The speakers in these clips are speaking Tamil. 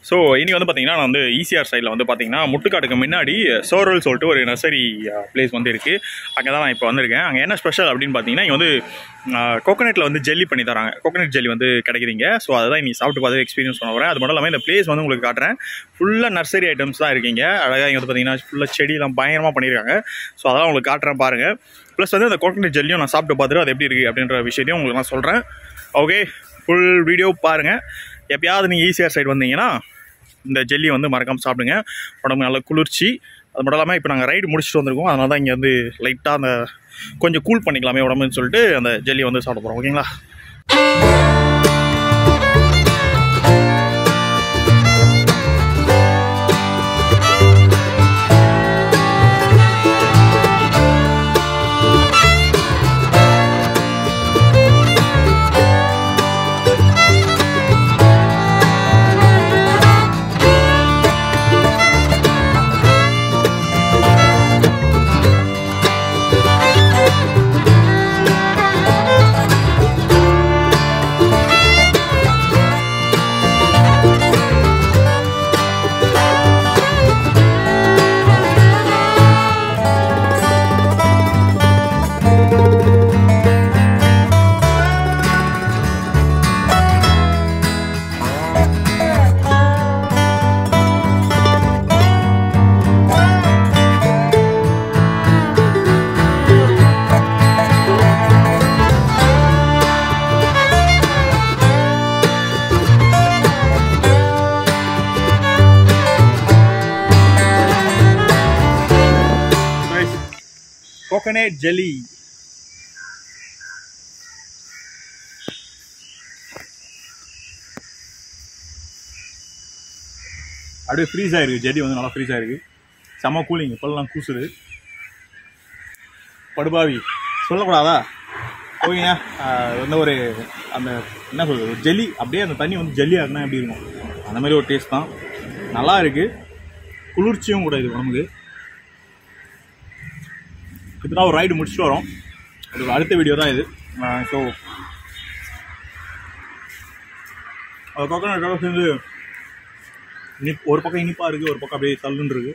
ஸோ இனி வந்து பார்த்தீங்கன்னா நான் வந்து ஈசிஆர் சைடில் வந்து பார்த்தீங்கன்னா முட்டுக்காட்டுக்கு முன்னாடி சோரல் சொல்லிட்டு ஒரு நர்சரி பிளேஸ் வந்து இருக்குது அங்கே தான் நான் இப்போ வந்திருக்கேன் அங்கே என்ன ஸ்பெஷல் அப்படின்னு பார்த்தீங்கன்னா இங்கே வந்து கோகனட்டில் வந்து ஜெல்லி பண்ணி தராங்க கோகனட் ஜெல்லி வந்து கிடைக்குதுங்க ஸோ அதை நீ சாப்பிட்டு பார்த்து எக்ஸ்பீரியன்ஸ் பண்ண வரேன் அது மட்டும் இல்லாமல் இந்த பிளேஸ் வந்து உங்களுக்கு காட்டுறேன் ஃபுல்லாக நர்சரி ஐட்டம்ஸ் தான் இருக்கீங்க அழகாக இங்கே வந்து பார்த்தீங்கன்னா ஃபுல்லாக செடியெல்லாம் பயங்கரமாக பண்ணியிருக்காங்க ஸோ அதெல்லாம் உங்களுக்கு காட்டுறேன் பாருங்கள் ப்ளஸ் வந்து அந்த கோகனட் ஜெல்லியும் நான் சாப்பிட்டு பார்த்துட்டு அது எப்படி இருக்குது அப்படின்ற விஷயத்தையும் உங்களுக்கு நான் சொல்கிறேன் ஓகே ஃபுல் வீடியோ பாருங்கள் எப்பயாவது நீங்கள் ஈஸியாக சைடு வந்தீங்கன்னா இந்த ஜெல்லி வந்து மறக்காமல் சாப்பிடுங்க உடம்பு நல்லா குளிர்ச்சி அது மட்டும் இல்லாமல் இப்போ நாங்கள் ரைடு முடிச்சுட்டு வந்திருக்கோம் அதனால தான் இங்கே வந்து லைட்டாக அந்த கொஞ்சம் கூல் பண்ணிக்கலாமே உடம்புன்னு சொல்லிட்டு அந்த ஜெல்லி வந்து சாப்பிட போகிறோம் ஓகேங்களா கோகனட் ஜெல்லி அப்படியே ஃப்ரீஸ் ஆயிருக்கு ஜெடி வந்து நல்லா ஃப்ரீஸ் ஆயிருக்கு செம்ம கூலிங் இப்போல்லாம் கூசுது படுபாவி சொல்லக்கூடாதா ஓகேங்க ஆஹ் வந்து ஒரு அந்த என்ன சொல்றது ஒரு ஜெல்லி அப்படியே அந்த தண்ணி வந்து ஜெல்லியாக இருந்தால் எப்படி இருக்கும் அந்த மாதிரி ஒரு டேஸ்ட் தான் நல்லா இருக்கு குளிர்ச்சியும் கூட இது உடம்புக்கு இப்போதான் ஒரு ரைடு முடிச்சுட்டு வரோம் அது அடுத்த வீடியோ தான் இது ஸோ அது கோகனட் சேர்ந்து இனிப் ஒரு பக்கம் இனிப்பாக இருக்குது ஒரு பக்கம் அப்படியே தள்ளுன்னு இருக்கு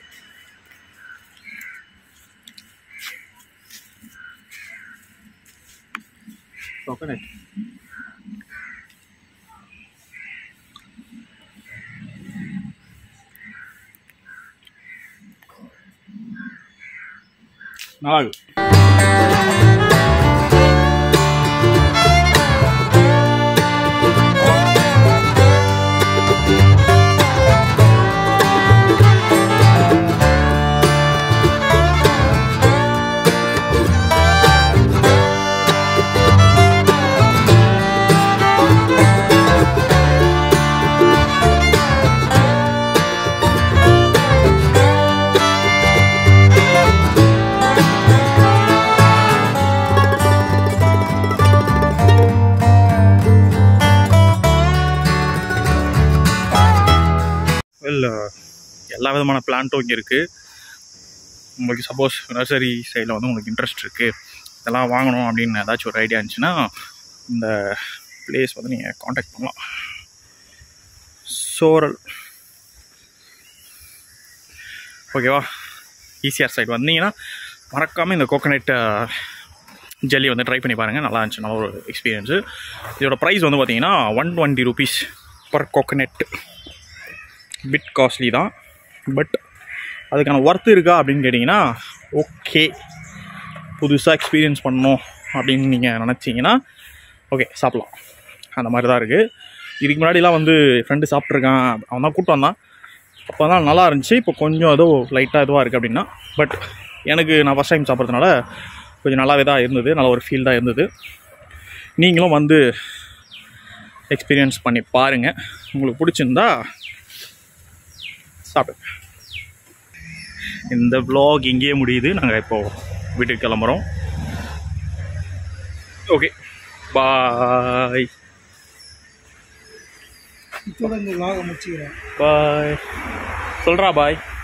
கோகனட் நல்லா இருக்கு வெல் எல்லா விதமான பிளான்ட்டும் இங்கே இருக்குது உங்களுக்கு சப்போஸ் நர்சரி சைடில் வந்து உங்களுக்கு இன்ட்ரெஸ்ட் இருக்குது இதெல்லாம் வாங்கணும் அப்படின்னு ஏதாச்சும் ஒரு ஐடியா இருந்துச்சுன்னா இந்த பிளேஸ் வந்து நீங்கள் காண்டாக்ட் பண்ணலாம் சோரல் ஓகேவா ஈசிஆர் சைடு வந்தீங்கன்னா மறக்காமல் இந்த கோகனட் ஜெல்லி வந்து ட்ரை பண்ணி பாருங்கள் நல்லா இருந்துச்சு நல்ல ஒரு எக்ஸ்பீரியன்ஸு இதோட ப்ரைஸ் வந்து பார்த்தீங்கன்னா one twenty rupees per coconut bit costly தான் பட் அதுக்கான ஒர்த் இருக்கா அப்படின்னு கேட்டிங்கன்னா ஓகே புதுசாக எக்ஸ்பீரியன்ஸ் பண்ணணும் அப்படின்னு நீங்கள் நினச்சிங்கன்னா ஓகே சாப்பிட்லாம் அந்த மாதிரி தான் இருக்குது இதுக்கு முன்னாடிலாம் வந்து ஃப்ரெண்டு சாப்பிட்ருக்கான் அவன் தான் கூட்டம் வந்தான் அப்போ தான் நல்லா இருந்துச்சு இப்போ கொஞ்சம் ஏதோ லைட்டாக இதுவாக இருக்குது அப்படின்னா பட் எனக்கு நான் ஃபஸ்ட் டைம் சாப்பிட்றதுனால கொஞ்சம் நல்லாவே தான் இருந்தது நல்ல ஒரு ஃபீல் தான் இருந்தது நீங்களும் வந்து எக்ஸ்பீரியன்ஸ் பண்ணி பாருங்கள் உங்களுக்கு பிடிச்சிருந்தா சாப்பிடுங்க இந்த vlog இங்கேயே முடியுது நாங்கள் இப்போ வீட்டுக்கு கிளம்புறோம் ஓகே பாய் இதோட இந்த vlog-அ முடிச்சுக்கிறேன் பாய் சொல்கிறா பாய்